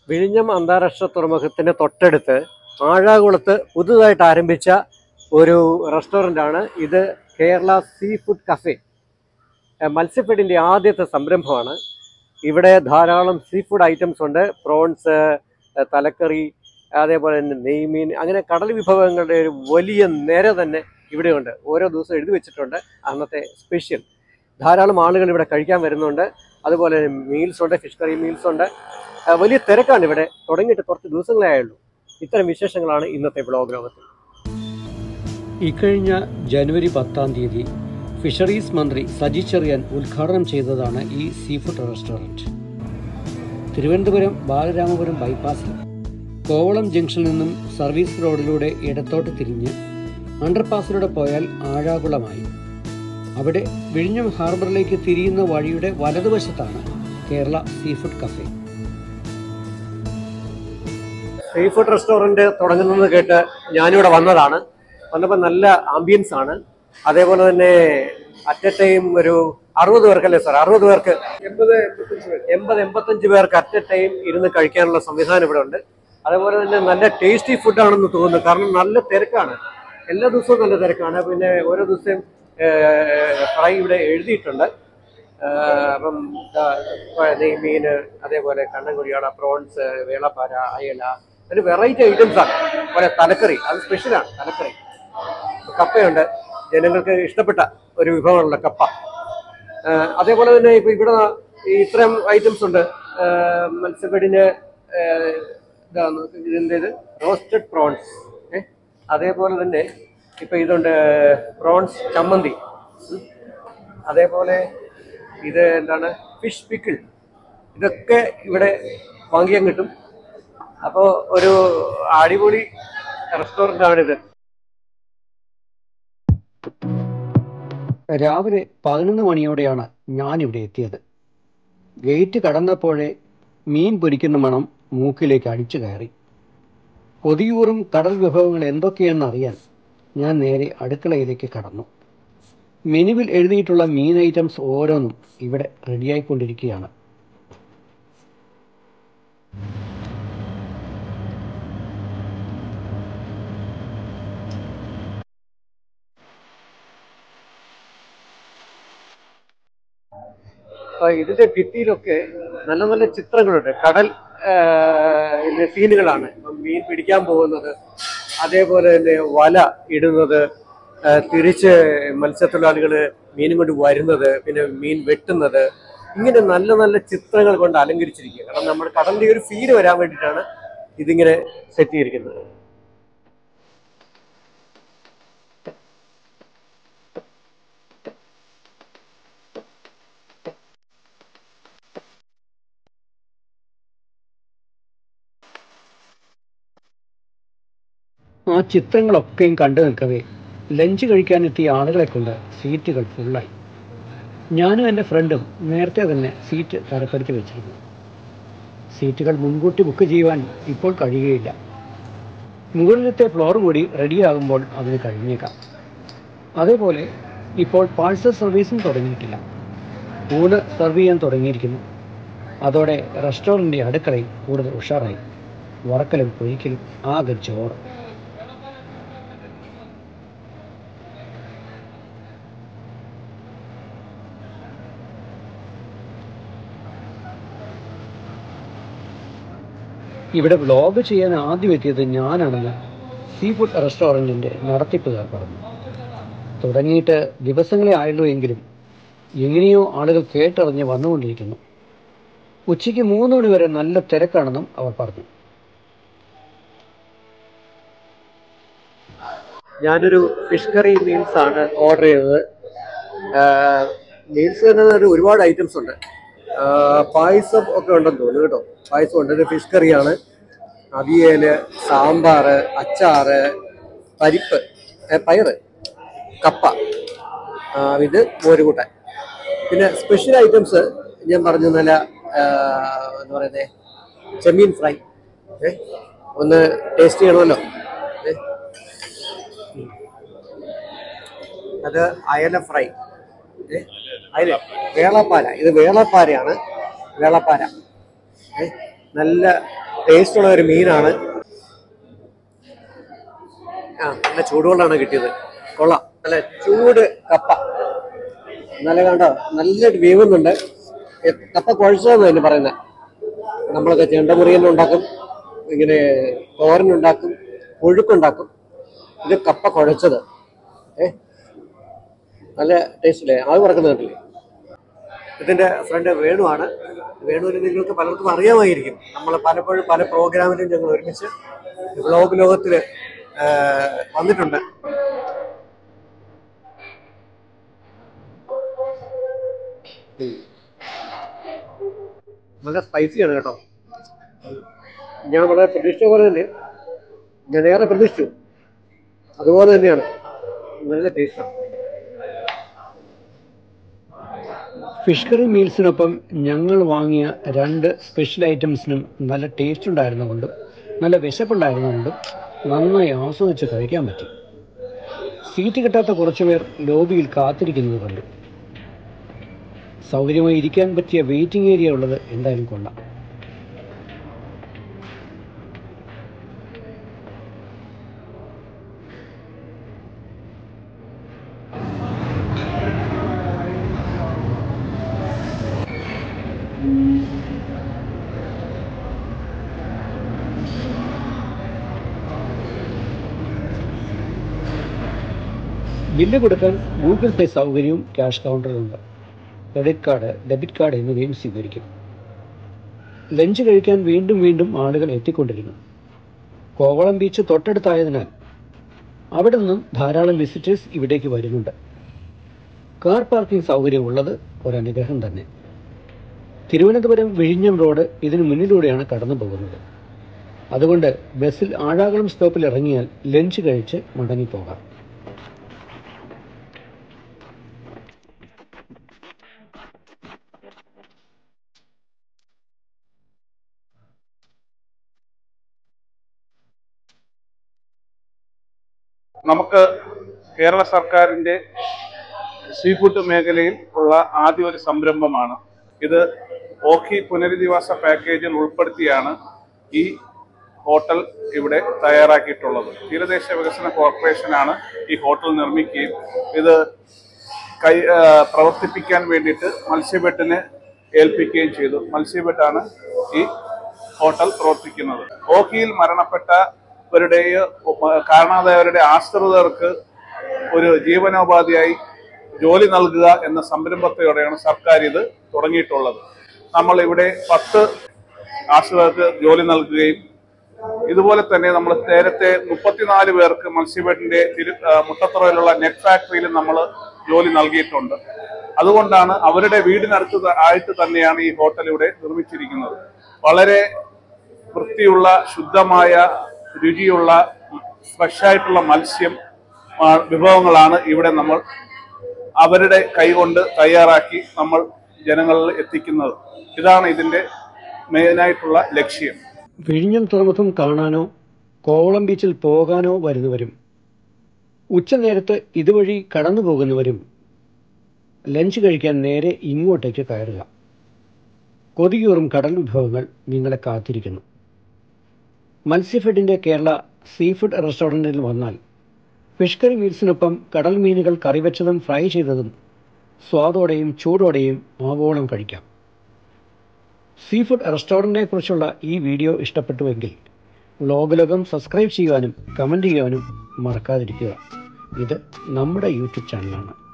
വിഴിഞ്ഞം അന്താരാഷ്ട്ര തുറമുഖത്തിന് തൊട്ടടുത്ത് ആഴാകുളത്ത് പുതുതായിട്ട് ആരംഭിച്ച ഒരു റെസ്റ്റോറൻ്റ് ആണ് ഇത് കേരള സീ ഫുഡ് കഫേ ഏഹ് മത്സ്യഫെഡിൻ്റെ ആദ്യത്തെ സംരംഭമാണ് ഇവിടെ ധാരാളം സീ ഫുഡ് ഐറ്റംസ് ഉണ്ട് പ്രോൺസ് ഏഹ് തലക്കറി അതേപോലെ തന്നെ നെയ്മീൻ അങ്ങനെ കടൽ വിഭവങ്ങളുടെ ഒരു വലിയ നിര തന്നെ ഇവിടെയുണ്ട് ഓരോ ദിവസവും എഴുതി വെച്ചിട്ടുണ്ട് അന്നത്തെ സ്പെഷ്യൽ ധാരാളം ആളുകൾ ഇവിടെ കഴിക്കാൻ വരുന്നുണ്ട് അതുപോലെ മീൽസ് ഉണ്ട് ഫിഷ് കറി മീൽസ് ഉണ്ട് ആ, വലിയ തിരക്കാണ് ഇവിടെ തുടങ്ങിയിട്ട് കുറച്ച് ദിവസങ്ങളേ ആയുള്ളൂ ഇത്തരം വിശേഷങ്ങളാണ് ഇന്നത്തെ ബ്ലോഗ് ലോകത്തിൽ ഇക്കഴിഞ്ഞ ജനുവരി പത്താം തീയതി ഫിഷറീസ് മന്ത്രി സജി ചെറിയാൻ ഉദ്ഘാടനം ചെയ്തതാണ് ഈ seafood restaurant Thiruvananthapuram Balaramapuram ബൈപ്പാസിൽ കോവളം ജംഗ്ഷനിൽ നിന്നും സർവീസ് റോഡിലൂടെ ഇടത്തോട്ട് തിരിഞ്ഞ് അണ്ടർപാസിലൂടെ പോയാൽ ആഴാകുളമായി അവിടെ വിഴിഞ്ഞം ഹാർബറിലേക്ക് തിരിയുന്ന വഴിയുടെ വലതുവശത്താണ് Kerala seafood cafe seafood restaurant തുടങ്ങുന്നത് കേട്ട് ഞാനിവിടെ വന്നതാണ് വന്നപ്പോൾ നല്ല ആംബിയൻസ് ആണ് അതേപോലെ തന്നെ അറ്റ് എ ടൈം ഒരു അറുപത് പേർക്കല്ലേ സാർ അറുപത് പേർക്ക് എൺപത് എൺപത്തഞ്ച് പേർക്ക് അറ്റ് എ ടൈം ഇരുന്ന് കഴിക്കാനുള്ള സംവിധാനം ഇവിടെ ഉണ്ട് അതേപോലെ തന്നെ നല്ല ടേസ്റ്റി ഫുഡാണെന്ന് തോന്നുന്നു കാരണം നല്ല തിരക്കാണ് എല്ലാ ദിവസവും നല്ല തിരക്കാണ് പിന്നെ ഓരോ ദിവസവും ഫ്രൈ ഇവിടെ എഴുതിയിട്ടുണ്ട് ഏഹ് അപ്പം ദാ നെയ്മീൻ അതേപോലെ കണ്ണൻകുഴിയാള പ്രോൺസ് വേളപ്പാര അയല ഒരു വെറൈറ്റി ഐറ്റംസ് ആണ് അതുപോലെ തലക്കറി അത് സ്പെഷ്യലാണ് തലക്കറി കപ്പയുണ്ട് ജനങ്ങൾക്ക് ഇഷ്ടപ്പെട്ട ഒരു വിഭവമാണല്ലോ കപ്പ ഏഹ് അതേപോലെ തന്നെ ഇപ്പൊ ഇവിടെ ഈ ഇത്തരം ഐറ്റംസ് ഉണ്ട് ഏഹ് മത്സ്യബെഡിന് ഏഹ് ഇതാണ് ഇതിൻ്റെത് റോസ്റ്റഡ് പ്രോൺസ് ഏഹ് അതേപോലെ തന്നെ ഇപ്പൊ ഇതുണ്ട് പ്രോൺസ് ചമ്മന്തി ഉം. അതേപോലെ ഇത് എന്താണ് ഫിഷ് പിക്കിൾ ഇതൊക്കെ ഇവിടെ വാങ്ങിയാൻ കിട്ടും അപ്പോൾ ഒരു അടിപൊളി റെസ്റ്റോറൻ്റ് ആണിത് രാവിലെ പതിനൊന്ന് മണിയോടെയാണ് ഞാനിവിടെ എത്തിയത് ഗേറ്റ് കടന്നപ്പോഴേ മീൻ പൊരിക്കുന്ന മണം മൂക്കിലേക്ക് അടിച്ചു കയറി കൊതിയൂറും കടൽ വിഭവങ്ങൾ എന്തൊക്കെയെന്ന് അറിയാൻ ഞാൻ നേരെ അടുക്കളയിലേക്ക് കടന്നു മെനുവിൽ എഴുതിയിട്ടുള്ള മീൻ ഐറ്റംസ് ഓരോന്നും ഇവിടെ റെഡിയായിക്കൊണ്ടിരിക്കുകയാണ് അപ്പൊ ഇതിന്റെ ഭിത്തിയിലൊക്കെ നല്ല നല്ല ചിത്രങ്ങളുണ്ട് കടൽ ആ, ഇതിലെ സീനുകളാണ് ഇപ്പം മീൻ പിടിക്കാൻ പോകുന്നത് അതേപോലെ തന്നെ വല ഇടുന്നത് ആ, തിരിച്ച് മത്സ്യത്തൊഴിലാളികൾ മീനും കൊണ്ട് വരുന്നത് പിന്നെ മീൻ വെട്ടുന്നത് ഇങ്ങനെ നല്ല നല്ല ചിത്രങ്ങൾ കൊണ്ട് അലങ്കരിച്ചിരിക്കുക കാരണം നമ്മുടെ കടലിന്റെ ഒരു ഫീല് വരാൻ വേണ്ടിയിട്ടാണ് ഇതിങ്ങനെ സെറ്റ് ചെയ്തിരിക്കുന്നത് ആ ചിത്രങ്ങളൊക്കെയും കണ്ടു നിൽക്കവേ ലഞ്ച് കഴിക്കാനെത്തിയ ആളുകളെ കൊണ്ട് സീറ്റുകൾ ഫുള്ളായി ഞാനും എൻ്റെ ഫ്രണ്ടും നേരത്തെ തന്നെ സീറ്റ് തരപ്പെടുത്തി വെച്ചിരുന്നു സീറ്റുകൾ മുൻകൂട്ടി ബുക്ക് ചെയ്യുവാൻ ഇപ്പോൾ കഴിയുകയില്ല മുകളിലത്തെ ഫ്ലോർ കൂടി റെഡിയാകുമ്പോൾ അതിന് കഴിഞ്ഞേക്കാം അതേപോലെ ഇപ്പോൾ പാഴ്സൽ സർവീസും തുടങ്ങിയിട്ടില്ല ഊണ് സെർവ് ചെയ്യാൻ തുടങ്ങിയിരിക്കുന്നു അതോടെ റെസ്റ്റോറൻറ്റിൻ്റെ അടുക്കളയിൽ കൂടുതൽ ഉഷാറായി വറക്കലും പൊരിക്കലും ആകെ ചോറ് ഇവിടെ വ്ലോഗ് ചെയ്യാൻ ആദ്യം എത്തിയത് ഞാനാണെന്ന് സീ ഫുഡ് റെസ്റ്റോറൻറ്റിൻ്റെ നടത്തിപ്പുകാർ പറഞ്ഞു തുടങ്ങിയിട്ട് ദിവസങ്ങളെ ആയുള്ളൂ എങ്കിലും എങ്ങനെയോ ആളുകൾ കേട്ടറിഞ്ഞ് വന്നുകൊണ്ടിരിക്കുന്നു ഉച്ചയ്ക്ക് മൂന്ന് മണി വരെ നല്ല തിരക്കാണെന്നും അവർ പറഞ്ഞു ഞാനൊരു ഫിഷ് കറി മീൽസ് ആണ് ഓർഡർ ചെയ്തത് മീൽസ് തന്നെ ഒരു ഒരുപാട് ഐറ്റംസ് ഉണ്ട് ആ, പായസം ഒക്കെ ഉണ്ടെന്ന് തോന്നുന്നു കേട്ടോ പായസം ഉണ്ട് ഇത് ഫിഷ് കറിയാണ് അവിയല് സാമ്പാറ് അച്ചാറ് പരിപ്പ് ഏ, പയറ് കപ്പ ആ, ഇത് മോരുകൂട്ടാൻ പിന്നെ സ്പെഷ്യൽ ഐറ്റംസ് ഞാൻ പറഞ്ഞു നല്ല ആ, എന്താ പറയുന്നത് ചെമ്മീൻ ഫ്രൈ ഏ ഒന്ന് ടേസ്റ്റ് ചെയ്യണമല്ലോ ഏ അത് അയല ഫ്രൈ ഏ? അയല വേളപ്പാര ഇത് വേളപ്പാരയാണ് വേളപ്പാര ഏ? നല്ല ടേസ്റ്റ് ഉള്ള ഒരു മീനാണ് ആ നല്ല ചൂടുകൊണ്ടാണ് കിട്ടിയത് കൊള്ളാം നല്ല ചൂട് കപ്പ നല്ല കണ്ടോ നല്ലൊരു വേവുന്നുണ്ട് എ- കപ്പ കുഴച്ചതെന്ന് തന്നെ പറയുന്നത് നമ്മളൊക്കെ ചെണ്ടമുറിയൻ ഉണ്ടാക്കും ഇങ്ങനെ തോരനുണ്ടാക്കും ഒഴുക്കുണ്ടാക്കും ഇത് കപ്പ കുഴച്ചത് ഏ നല്ല ടേസ്റ്റ് അല്ലേ അത് പറക്കുന്നത് കണ്ടില്ലേ ഇതിന്റെ ഫ്രണ്ട് വേണുവാണ് വേണുവിനെ നിങ്ങൾക്ക് പലർക്കും അറിയാമായിരിക്കും നമ്മൾ പലപ്പോഴും പല പ്രോഗ്രാമിലും ഞങ്ങൾ ഒരുമിച്ച് വ്ലോഗ് ലോകത്തിൽ വന്നിട്ടുണ്ട് നല്ല സ്പൈസിയാണ് കേട്ടോ ഞാൻ വളരെ പ്രതീക്ഷിച്ച പോലെ തന്നെ ഞാൻ ഏറെ പ്രതീക്ഷിച്ചു അതുപോലെ തന്നെയാണ് നല്ല ടേസ്റ്റാണ് ഫിഷ് കറി മീൽസിനൊപ്പം ഞങ്ങൾ വാങ്ങിയ രണ്ട് സ്പെഷ്യൽ ഐറ്റംസിനും നല്ല ടേസ്റ്റ് ഉണ്ടായിരുന്നുകൊണ്ടും നല്ല വിശപ്പുണ്ടായിരുന്നുകൊണ്ടും നന്നായി ആസ്വദിച്ച് കഴിക്കാൻ പറ്റി സീറ്റ് കിട്ടാത്ത കുറച്ച് പേർ ലോബിയിൽ കാത്തിരിക്കുന്നത് കണ്ടു സൗകര്യമായി ഇരിക്കാൻ പറ്റിയ വെയിറ്റിംഗ് ഏരിയ ഉള്ളത് എന്തായാലും കൊള്ളാം ബില്ല് കൊടുക്കാൻ ഗൂഗിൾ പേ സൗകര്യവും ക്യാഷ് കൗണ്ടറിലുണ്ട് ക്രെഡിറ്റ് കാർഡ് ഡെബിറ്റ് കാർഡ് എന്നിവയും സ്വീകരിക്കും ലഞ്ച് കഴിക്കാൻ വീണ്ടും വീണ്ടും ആളുകൾ എത്തിക്കൊണ്ടിരുന്നു കോവളം ബീച്ച് തൊട്ടടുത്തായതിനാൽ അവിടെ നിന്നും ധാരാളം വിസിറ്റേഴ്സ് ഇവിടേക്ക് വരുന്നുണ്ട് കാർ പാർക്കിംഗ് സൗകര്യമുള്ളത് ഒരനുഗ്രഹം തന്നെ തിരുവനന്തപുരം വിഴിഞ്ഞം റോഡ് ഇതിനു മുന്നിലൂടെയാണ് കടന്നു പോകുന്നത് അതുകൊണ്ട് ബസ്സിൽ ആഴാകുളം സ്റ്റോപ്പിൽ ഇറങ്ങിയാൽ ലഞ്ച് കഴിച്ച് മടങ്ങിപ്പോകാം നമുക്ക് കേരള സർക്കാരിന്റെ സീ ഫുഡ് മേഖലയിൽ ഉള്ള ആദ്യ ഒരു സംരംഭമാണ് ഇത് ഓഖി പുനരധിവാസ പാക്കേജിൽ ഉൾപ്പെടുത്തിയാണ് ഈ ഹോട്ടൽ ഇവിടെ തയ്യാറാക്കിയിട്ടുള്ളത് തീരദേശ വികസന കോർപ്പറേഷനാണ് ഈ ഹോട്ടൽ നിർമ്മിക്കുകയും ഇത് കൈ ആ, പ്രവർത്തിപ്പിക്കാൻ വേണ്ടിയിട്ട് മത്സ്യബെട്ടിനെ ഏൽപ്പിക്കുകയും ചെയ്തു മത്സ്യബെട്ടാണ് ഈ ഹോട്ടൽ പ്രവർത്തിക്കുന്നത് ഓഖിയിൽ മരണപ്പെട്ടവരുടെയോ കാണാതായവരുടെ ആശ്രിതർക്ക് ഒരു ജീവനോപാധിയായി ജോലി നൽകുക എന്ന സംരംഭത്തോടെയാണ് സർക്കാർ ഇത് തുടങ്ങിയിട്ടുള്ളത് നമ്മൾ ഇവിടെ പത്ത് ആശ്രിതർക്ക് ജോലി നൽകുകയും ഇതുപോലെ തന്നെ നമ്മൾ നേരത്തെ മുപ്പത്തിനാല് പേർക്ക് മത്സ്യബെഡിന്റെ തിരു ആ, മുട്ടത്തുറയിലുള്ള നെറ്റ് ഫാക്ടറിയിൽ നമ്മൾ ജോലി നൽകിയിട്ടുണ്ട് അതുകൊണ്ടാണ് അവരുടെ വീടിനടുത്ത് ത- ആയിട്ട് തന്നെയാണ് ഈ ഹോട്ടൽ ഇവിടെ നിർമ്മിച്ചിരിക്കുന്നത് വളരെ വൃത്തിയുള്ള ശുദ്ധമായ രുചിയുള്ള ഫ്രഷ് ആയിട്ടുള്ള മത്സ്യം ആ, വിഭവങ്ങളാണ് ഇവിടെ നമ്മൾ അവരുടെ കൈകൊണ്ട് തയ്യാറാക്കി നമ്മൾ ജനങ്ങളിൽ എത്തിക്കുന്നത് ഇതാണ് ഇതിന്റെ മെയിനായിട്ടുള്ള ലക്ഷ്യം വിഴിഞ്ഞം തുറമുഖം കാണാനോ കോവളം ബീച്ചിൽ പോകാനോ വരുന്നവരും ഉച്ചനേരത്ത് ഇതുവഴി കടന്നു പോകുന്നവരും ലഞ്ച് കഴിക്കാൻ നേരെ ഇങ്ങോട്ടേക്ക് കയറുക കൊതിയൂറും കടൽ വിഭവങ്ങൾ നിങ്ങളെ കാത്തിരിക്കുന്നു മത്സ്യഫെഡിൻ്റെ കേരള സീ ഫുഡ് റെസ്റ്റോറൻറ്റിൽ വന്നാൽ ഫിഷ് കറി മീൽസിനൊപ്പം കടൽ മീനുകൾ കറി വെച്ചതും ഫ്രൈ ചെയ്തതും സ്വാദോടെയും ചൂടോടെയും ആവോളം കഴിക്കാം സീ ഫുഡ് റെസ്റ്റോറൻറ്റിനെ കുറിച്ചുള്ള ഈ വീഡിയോ ഇഷ്ടപ്പെട്ടുവെങ്കിൽ വ്ലോഗുലകം സബ്സ്ക്രൈബ് ചെയ്യുവാനും കമൻറ്റ് ചെയ്യുവാനും മറക്കാതിരിക്കുക ഇത് നമ്മുടെ യൂട്യൂബ് ചാനലാണ്